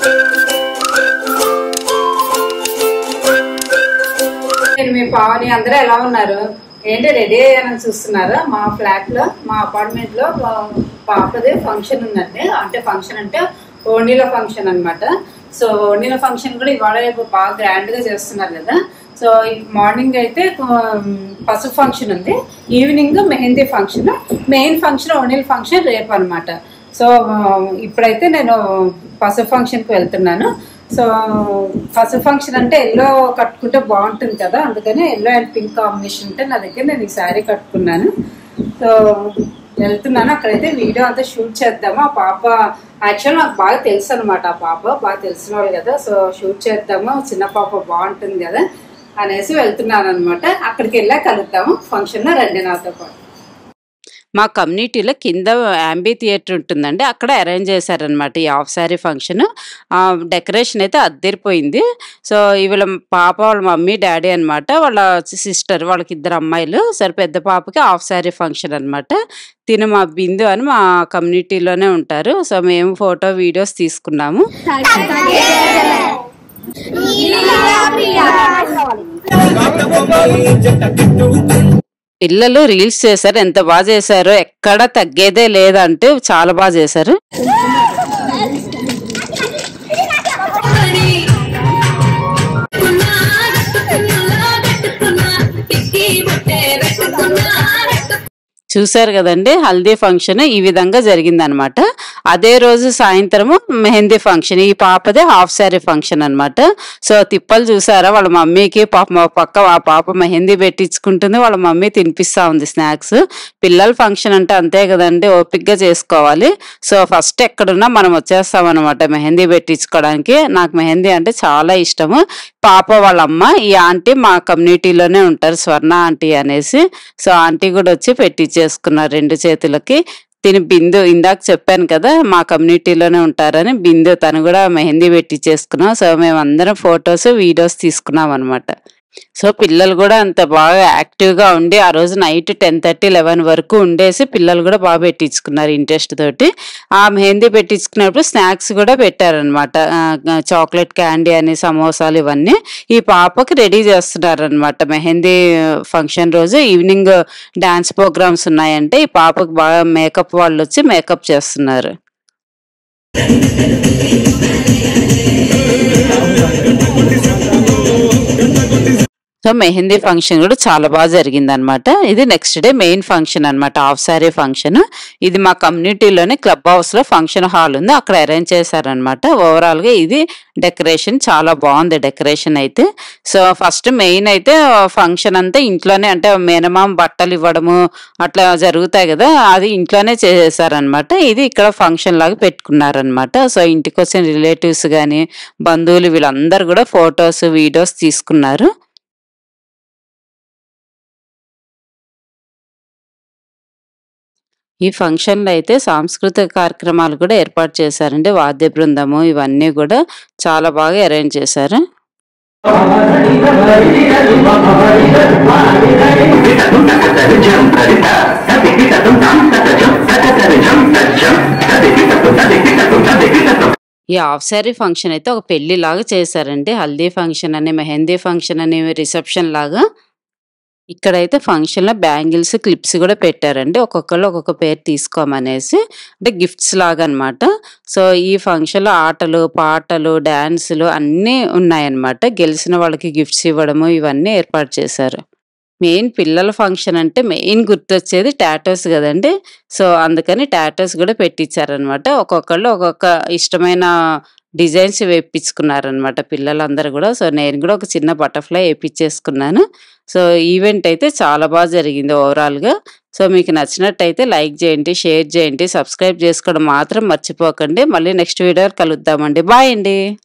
నేను మీ పావని అందరూ ఎలా ఉన్నారు ఏంటి రెడీ అయ్యానని చూస్తున్నారా మా ఫ్లాట్ లో మా అపార్ట్మెంట్ లో మా పాపది ఫంక్షన్ ఉందండి అంటే ఫంక్షన్ అంటే ఓణీల ఫంక్షన్ అన్నమాట సో ఓణీల ఫంక్షన్ కూడా ఇవాళ రేపు బాగా గ్రాండ్ గా చేస్తున్నారు కదా సో మార్నింగ్ అయితే ఉమ్, పసుపు ఫంక్షన్ ఉంది evening mehndi function main function ఓణీల ఫంక్షన్ రేపు అన్నమాట సో ఆ, ఇప్పుడైతే నేను పసుపు ఫంక్షన్కి వెళ్తున్నాను సో పసుపు ఫంక్షన్ అంటే ఎల్లో కట్టుకుంటే బాగుంటుంది కదా అందుకని ఎల్లో అండ్ పింక్ కాంబినేషన్ ఉంటే నా దగ్గర నేను ఈ శారీ కట్టుకున్నాను సో వెళ్తున్నాను అక్కడైతే వీడియో అంతా షూట్ చేద్దాము ఆ పాప యాక్చువల్ నాకు బాగా తెలుసు అనమాట ఆ పాప బాగా తెలిసిన వాళ్ళు కదా సో షూట్ చేద్దాము చిన్న పాప బాగుంటుంది కదా అనేసి వెళ్తున్నాను అనమాట అక్కడికి వెళ్ళా కలుద్దాము ఫంక్షన్లో రండి నాతో పాటు మా కమ్యూనిటీలో కింద యాంబీ థియేటర్ ఉంటుందండి అక్కడ అరేంజ్ చేశారనమాట ఈ హాఫ్ శారీ ఫంక్షన్ డెకరేషన్ అయితే అద్దరిపోయింది సో వీళ్ళ పాప వాళ్ళ మమ్మీ డాడీ అనమాట వాళ్ళ సిస్టర్ వాళ్ళకి ఇద్దరు అమ్మాయిలు సరే పెద్ద పాపకి హాఫ్ శారీ ఫంక్షన్ అనమాట తిను మా బిందు అని మా కమ్యూనిటీలోనే ఉంటారు సో మేము ఫోటో వీడియోస్ తీసుకున్నాము పిల్లలు రీల్స్ చేశారు ఎంత బాగా చేశారో ఎక్కడ తగ్గేదే లేదంటే చాలా బాగా చేశారు చూశారు కదండి హల్దీ ఫంక్షన్ ఈ విధంగా జరిగిందనమాట అదే రోజు సాయంత్రము మెహందీ ఫంక్షన్ ఈ పాపదే హాఫ్ శారీ ఫంక్షన్ అన్నమాట సో తిప్పలు చూసారా వాళ్ళ మమ్మీకి పాప మా పక్క ఆ పాప మెహందీ పెట్టించుకుంటుంది వాళ్ళ మమ్మీ తినిపిస్తా ఉంది స్నాక్స్ పిల్లల ఫంక్షన్ అంటే అంతే కదండి ఓపిక్గా చేసుకోవాలి సో ఫస్ట్ ఎక్కడున్నా మనం వచ్చేస్తాం అనమాట మెహందీ పెట్టించుకోవడానికి నాకు మెహందీ అంటే చాలా ఇష్టము పాప వాళ్ళ అమ్మ ఈ ఆంటీ మా కమ్యూనిటీలోనే ఉంటారు స్వర్ణ ఆంటీ అనేసి సో ఆంటీ కూడా వచ్చి పెట్టించేసుకున్నారు రెండు చేతులకి తిని బిందు ఇందాక చెప్పాను కదా మా కమ్యూనిటీలోనే ఉంటారని బిందు తను కూడా మెహందీ పెట్టించేసుకున్నాం సో మేము అందరం ఫొటోస్ వీడియోస్ తీసుకున్నాం అనమాట సో పిల్లలు కూడా అంత బాగా యాక్టివ్ గా ఉండి ఆ రోజు నైట్ టెన్ థర్టీ లెవెన్ వరకు ఉండేసి పిల్లలు కూడా బాగా పెట్టించుకున్నారు ఇంట్రెస్ట్ తోటి ఆ మెహందీ పెట్టించుకున్నప్పుడు స్నాక్స్ కూడా పెట్టారనమాట చాక్లెట్ క్యాండీ అని సమోసాలు ఇవన్నీ ఈ పాపకి రెడీ చేస్తున్నారు అనమాట మెహందీ ఫంక్షన్ రోజు ఈవినింగ్ డాన్స్ ప్రోగ్రామ్స్ ఉన్నాయంటే ఈ పాపకి బాగా మేకప్ వాళ్ళు వచ్చి మేకప్ చేస్తున్నారు సో మెహందీ ఫంక్షన్ కూడా చాలా బాగా జరిగింది అనమాట ఇది నెక్స్ట్ డే మెయిన్ ఫంక్షన్ అన్నమాట హాఫ్ సారీ ఫంక్షన్ ఇది మా కమ్యూనిటీలోనే క్లబ్ హౌస్ లో ఫంక్షన్ హాల్ ఉంది అక్కడ అరేంజ్ చేశారనమాట ఓవరాల్ గా ఇది డెకరేషన్ చాలా బాగుంది డెకరేషన్ అయితే సో ఫస్ట్ మెయిన్ అయితే ఫంక్షన్ అంతా ఇంట్లోనే అంటే మినిమం బట్టలు ఇవ్వడము అట్లా జరుగుతాయి కదా అది ఇంట్లోనే చేశారనమాట ఇది ఇక్కడ ఫంక్షన్ లాగా పెట్టుకున్నారనమాట సో ఇంటికి వచ్చిన రిలేటివ్స్ కానీ బంధువులు వీళ్ళందరూ కూడా ఫొటోస్ వీడియోస్ తీసుకున్నారు ఈ ఫంక్షన్లో అయితే సాంస్కృతిక కార్యక్రమాలు కూడా ఏర్పాటు చేశారండి వాద్య బృందము ఇవన్నీ కూడా చాలా బాగా అరేంజ్ చేశారు ఈ హాఫ్ శారీ ఫంక్షన్ అయితే ఒక పెళ్లి లాగా చేశారండి హల్దీ ఫంక్షన్ అని మెహందీ ఫంక్షన్ అని రిసెప్షన్ లాగా ఇక్కడైతే ఫంక్షన్ లో బ్యాంగిల్స్ క్లిప్స్ కూడా పెట్టారండి ఒక్కొక్కళ్ళు ఒక్కొక్క పేరు తీసుకోమనేసి అంటే గిఫ్ట్స్ లాగా అన్నమాట సో ఈ ఫంక్షన్ లో ఆటలు పాటలు డాన్సులు అన్నీ ఉన్నాయన్నమాట గెలిచిన వాళ్ళకి గిఫ్ట్స్ ఇవ్వడము ఇవన్నీ ఏర్పాటు చేశారు మెయిన్ పిల్లల ఫంక్షన్ అంటే మెయిన్ గుర్తొచ్చేది టాటోస్ కదండి సో అందుకని టాటోస్ కూడా పెట్టించారనమాట ఒక్కొక్కళ్ళు ఒక్కొక్క ఇష్టమైన డిజైన్స్ వేయించుకున్నారనమాట పిల్లలందరూ కూడా సో నేను కూడా ఒక చిన్న బటర్ఫ్లై వేయించేసుకున్నాను సో ఈవెంట్ అయితే చాలా బాగా జరిగింది ఓవరాల్గా సో మీకు నచ్చినట్టయితే లైక్ చేయండి షేర్ చేయండి సబ్స్క్రైబ్ చేసుకోవడం మాత్రం మర్చిపోకండి మళ్ళీ నెక్స్ట్ వీడియో కలుద్దామండి బాయ్ అండి